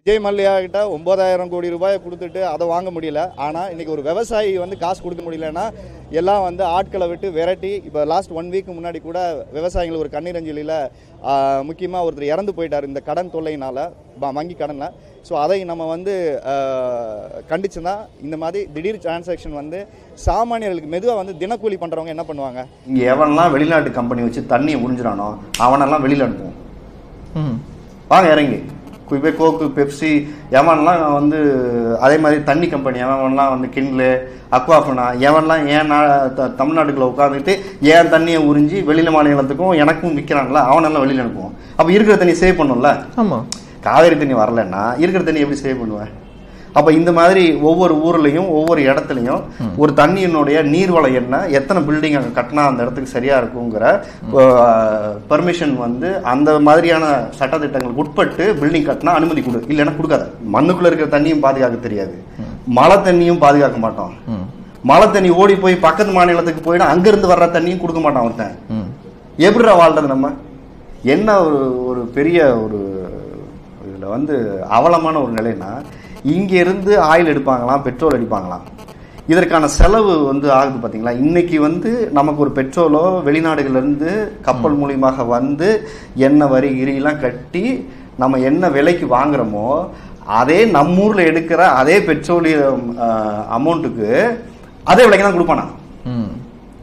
விஜய் மல்லையா கிட்ட ஒன்பதாயிரம் கோடி ரூபாயை கொடுத்துட்டு அதை வாங்க முடியல ஆனால் இன்னைக்கு ஒரு விவசாயி வந்து காசு கொடுக்க முடியலன்னா எல்லாம் வந்து ஆட்களை விட்டு விரட்டி இப்போ லாஸ்ட் ஒன் வீக் முன்னாடி கூட விவசாயிகள் ஒரு கண்ணீர் அஞ்சலியில் முக்கியமாக ஒருத்தர் இறந்து போயிட்டார் இந்த கடன் தொல்லையினால் வங்கி கடனில் ஸோ அதை நம்ம வந்து கண்டிச்சு தான் இந்த மாதிரி திடீர் டிரான்சாக்ஷன் வந்து சாமானியர்களுக்கு மெதுவாக வந்து தினக்கூலி பண்ணுறவங்க என்ன பண்ணுவாங்க இங்கே எவன்லாம் வெளிநாட்டு கம்பெனி வச்சு தண்ணியை உறிஞ்சிடானோ அவனெல்லாம் வெளியில் அனுப்புவோம் ம் வாங்க இறங்கி குயிப்பே கோக்கு பெப்சி எவன்லாம் வந்து அதே மாதிரி தண்ணி கம்பெனி எவன்லாம் வந்து கிண்ட்லு அக்வாஃபனா எவன்லாம் ஏன் நா த- தமிழ்நாட்டுக்குள்ள உட்காந்துட்டு ஏன் தண்ணியை உறிஞ்சி வெளியில மாநிலத்துக்கும் எனக்கும் விற்கிறான்ல அவனெல்லாம் வெளியில் அனுப்புவோம் அப்போ இருக்கிற தண்ணி சேவ் பண்ணும்ல ஆமாம் காவேரி தண்ணி வரலன்னா இருக்கிற தண்ணி எப்படி சேவ் பண்ணுவேன் அப்போ இந்த மாதிரி ஒவ்வொரு ஊர்லேயும் ஒவ்வொரு இடத்துலையும் ஒரு தண்ணியினுடைய நீர்வளம் என்ன எத்தனை பில்டிங் அங்கே கட்டினா அந்த இடத்துக்கு சரியா இருக்குங்கிற பெர்மிஷன் வந்து அந்த மாதிரியான சட்டத்திட்டங்களுக்கு உட்பட்டு பில்டிங் கட்டினா அனுமதி கொடு இல்லைன்னா கொடுக்காத மண்ணுக்குள்ள இருக்கிற தண்ணியும் பாதுகாக்க தெரியாது மழை தண்ணியும் பாதுகாக்க மாட்டோம் ம் மழை தண்ணி ஓடி போய் பக்கத்து மாநிலத்துக்கு போயிடும் அங்கிருந்து வர்ற தண்ணியும் கொடுக்க மாட்டான் ஒருத்தன் ம் எப்படிடா வாழ்றது நம்ம என்ன ஒரு ஒரு பெரிய ஒரு இதில் வந்து அவலமான ஒரு நிலைன்னா இங்க இருந்து ஆயில் எடுப்பாங்களாம் பெட்ரோல் அடிப்பாங்களாம் இதற்கான செலவு வந்து ஆகுது பார்த்தீங்களா இன்னைக்கு வந்து நமக்கு ஒரு பெட்ரோலோ வெளிநாடுகள்ல இருந்து கப்பல் மூலியமாக வந்து எண்ணெய் வரி கிரிலாம் கட்டி நம்ம என்ன விலைக்கு வாங்குறோமோ அதே நம்ம ஊர்ல எடுக்கிற அதே பெட்ரோலியம் அமௌண்ட்டுக்கு அதே விலைக்கு தான் கொடுப்பானா ம்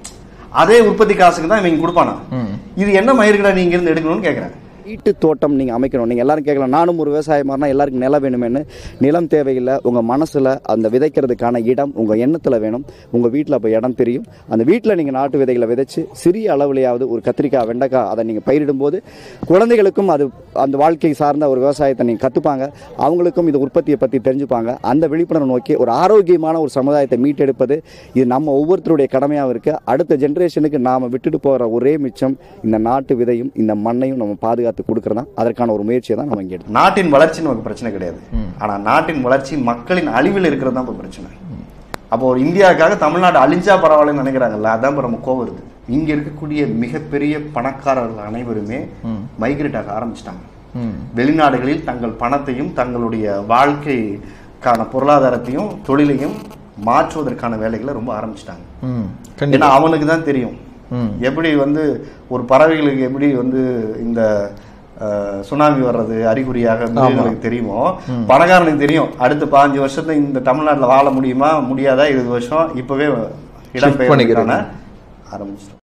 அதே உற்பத்தி காசுக்கு தான் இவங்க கொடுப்பானா ம் இது என்ன மயிருக்கடா நீங்க இருந்து எடுக்கணும்னு கேக்குறேன் வீட்டு தோட்டம் நீங்கள் அமைக்கணும் நீங்கள் எல்லாரும் கேட்கலாம் நானும் ஒரு விவசாயி மாதிரினா எல்லாருக்கும் நிலம் வேணுமேனு நிலம் தேவையில்லை உங்கள் மனசில் அந்த விதைக்கிறதுக்கான இடம் உங்கள் எண்ணத்தில் வேணும் உங்கள் வீட்டில் அப்போ இடம் தெரியும் அந்த வீட்டில் நீங்கள் நாட்டு விதைகளை விதைச்சு சிறிய அளவுலையாவது ஒரு கத்திரிக்காய் வெண்டைக்காய் அதை நீங்கள் பயிரிடும்போது குழந்தைகளுக்கும் அது அந்த வாழ்க்கை சார்ந்த ஒரு விவசாயத்தை நீங்கள் கற்றுப்பாங்க அவங்களுக்கும் இது உற்பத்தியை பற்றி தெரிஞ்சுப்பாங்க அந்த விழிப்புணர்வு நோக்கி ஒரு ஆரோக்கியமான ஒரு சமுதாயத்தை மீட்டெடுப்பது இது நம்ம ஒவ்வொருத்தருடைய கடமையாகவும் இருக்குது அடுத்த ஜென்ரேஷனுக்கு நாம் விட்டுட்டு போகிற ஒரே மிச்சம் இந்த நாட்டு விதையும் இந்த மண்ணையும் நம்ம பாதுகாத்து கொடுக்குறதா அதற்கான ஒரு முயற்சியை தான் நம்ம இங்கே எடுத்தோம் நாட்டின் வளர்ச்சி நமக்கு பிரச்சனை கிடையாது ஆனா நாட்டின் வளர்ச்சி மக்களின் அழிவில் இருக்கிறது தான் இப்ப பிரச்சனை அப்போ ஒரு இந்தியாவுக்காக தமிழ்நாடு அழிஞ்சா பரவாயில்லன்னு நினைக்கிறாங்கல்ல அதான் இப்ப நம்ம கோவம் வருது இங்க இருக்கக்கூடிய மிகப்பெரிய பணக்காரர்கள் அனைவருமே மைக்ரேட் ஆக ஆரம்பிச்சிட்டாங்க ம் வெளிநாடுகளில் தங்கள் பணத்தையும் தங்களுடைய வாழ்க்கைக்கான பொருளாதாரத்தையும் தொழிலையும் மாற்றுவதற்கான வேலைகளை ரொம்ப ஆரம்பிச்சிட்டாங்க ம் ஏன்னா கண்டிப்பாக அவனுக்கு தான் தெரியும் ம் எப்படி வந்து ஒரு பறவைகளுக்கு எப்படி வந்து இந்த அஹ், சுனாமி வர்றது அறிகுறியாக மிருகங்களுக்கு தெரியுமோ பணக்காரனுக்கு தெரியும் அடுத்த பாஞ்சு வருஷத்துல இந்த தமிழ்நாட்டுல வாழ முடியுமா முடியாதா இருபது வருஷம் இப்பவே இடம்பெயர்றதுக்கான பண்ணிக்கிறது. ஆரம்பிச்சிட்டோம்